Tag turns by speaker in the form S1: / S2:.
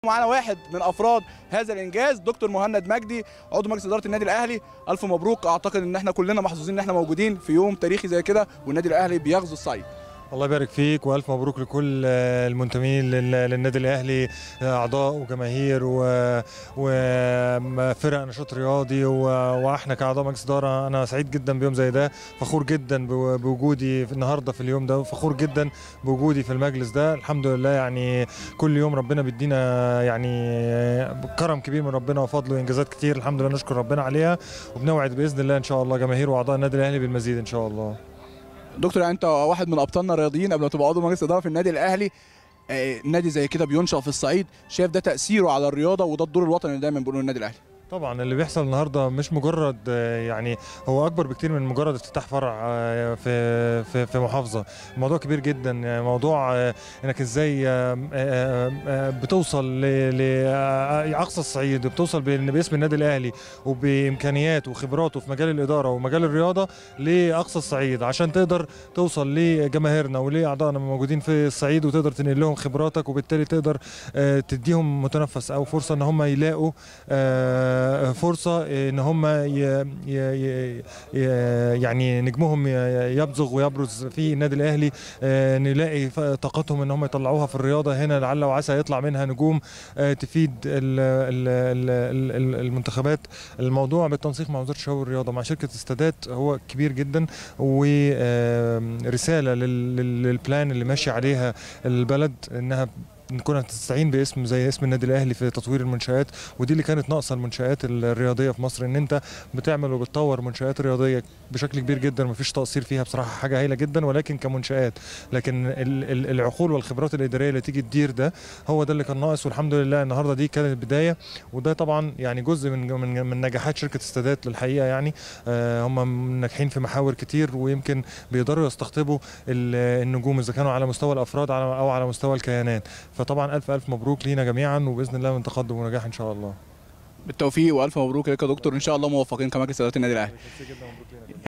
S1: معانا واحد من افراد هذا الانجاز دكتور مهند مجدي عضو مجلس اداره النادي الاهلي الف مبروك اعتقد ان احنا كلنا محظوظين ان احنا موجودين في يوم تاريخي زي كده والنادي الاهلي بيغزو الصعيد
S2: الله يبارك فيك والف مبروك لكل آه، المنتمين لل- للنادي الاهلي آه، اعضاء وجماهير و- وفرق نشاط رياضي و- واحنا كاعضاء مجلس اداره انا سعيد جدا بيوم زي ده فخور جدا بو- بوجودي في النهارده في اليوم ده وفخور جدا بوجودي في المجلس ده الحمد لله يعني كل يوم ربنا بيدينا يعني آه، كرم كبير من ربنا وفضل وانجازات كتير الحمد لله نشكر ربنا عليها وبنوعد باذن الله ان شاء الله جماهير واعضاء النادي الاهلي بالمزيد ان شاء الله
S1: دكتور يعني انت واحد من ابطالنا الرياضيين قبل ما تبقى عضو مجلس اداره في النادي الاهلي آه، نادي زي كده بينشأ في الصعيد شايف ده تاثيره على الرياضه وده الدور الوطني اللي دايما بيقولوا النادي الاهلي
S2: طبعا اللي بيحصل النهارده مش مجرد آه، يعني هو اكبر بكتير من مجرد افتتاح فرع آه، في في في محافظه الموضوع كبير جدا آه، موضوع آه، انك ازاي آه، آه، آه، بتوصل لاقصى الصعيد بتوصل بإن باسم النادي الاهلي وبامكانيات وخبراته في مجال الاداره ومجال الرياضه لاقصى الصعيد عشان تقدر توصل لجماهيرنا ولاعضائنا الموجودين في الصعيد وتقدر تنقل لهم خبراتك وبالتالي تقدر آه، تديهم متنفس او فرصه ان هم يلاقوا آه، فرصه ان هم ي- ي- ي- يعني نجمهم ي- يبزغ ويبرز في النادي الاهلي آه، نلاقي ف- طاقتهم ان هم يطلعوها في الرياضه هنا لعل وعسى يطلع منها نجوم آه، تفيد ال- ال- ال- ال- المنتخبات الموضوع بالتنسيق مع وزاره الشباب والرياضه مع شركه استادات هو كبير جدا ورساله للبلان اللي ماشي عليها البلد انها نكون تستعين باسم زي اسم النادي الاهلي في تطوير المنشات ودي اللي كانت ناقصه المنشات الرياضيه في مصر ان انت بتعمل وبتطور منشات رياضيه بشكل كبير جدا مفيش تقصير فيها بصراحه حاجه هايله جدا ولكن كمنشات لكن ال- ال- العقول والخبرات الاداريه اللي تيجي تدير ده هو ده اللي كان ناقص والحمد لله النهارده دي كانت البدايه وده طبعا يعني جزء من من, من نجاحات شركه استادات للحقيقه يعني آه، هم ناجحين في محاور كتير ويمكن بيقدروا يستقطبوا ال- النجوم اذا كانوا على مستوى الافراد على- او على مستوى الكيانات فطبعا الف الف مبروك لينا جميعا وباذن الله من تقدم ونجاح ان شاء الله
S1: بالتوفيق والف مبروك لك يا دكتور ان شاء الله موفقين كمجلس اداره النادي الاهلي